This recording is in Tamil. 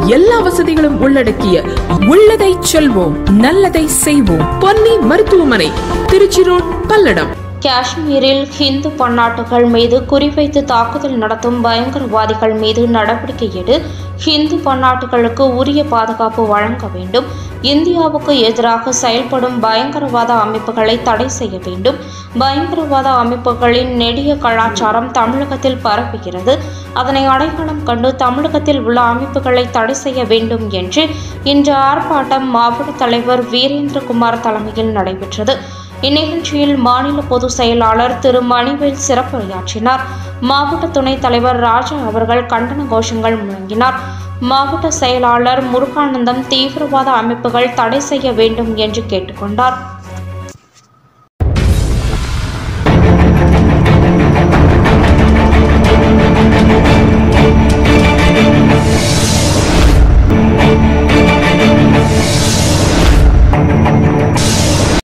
எல்லா வசதிகளும் உள்ளடக்கிய உள்ளதை செல்வோம் நல்லதை செய்வோம் பொன்னி மருத்துவமனை திருச்சி ரோட் பல்லடம் காஷ்மீரில் ஹிந்து பன்னாட்டுகள் மீது குறிவைத்து தாக்குதல் நடத்தும் பயங்கரவாதிகள் மீது நடவடிக்கை எடு ஹிந்து பன்னாட்டுகளுக்கு உரிய பாதுகாப்பு வழங்க வேண்டும் இந்தியாவுக்கு எதிராக செயல்படும் பயங்கரவாத அமைப்புகளை தடை செய்ய வேண்டும் பயங்கரவாத அமைப்புகளின் நெடிய கலாச்சாரம் தமிழகத்தில் பரவுகிறது அதனை அடையாளம் கண்டு தமிழகத்தில் உள்ள அமைப்புகளை தடை செய்ய வேண்டும் என்று இன்று ஆர்ப்பாட்டம் மாவட்ட தலைவர் வீரேந்திரகுமார் தலைமையில் நடைபெற்றது இந்நிகழ்ச்சியில் மாநில பொதுச் செயலாளர் திரு மணிவேல் சிறப்புரையாற்றினார் மாவட்ட துணைத் தலைவர் ராஜா அவர்கள் கண்டன கோஷங்கள் முழங்கினார் மாவட்ட செயலாளர் முருகானந்தம் தீவிரவாத அமைப்புகள் தடை செய்ய வேண்டும் என்று கேட்டுக்கொண்டார்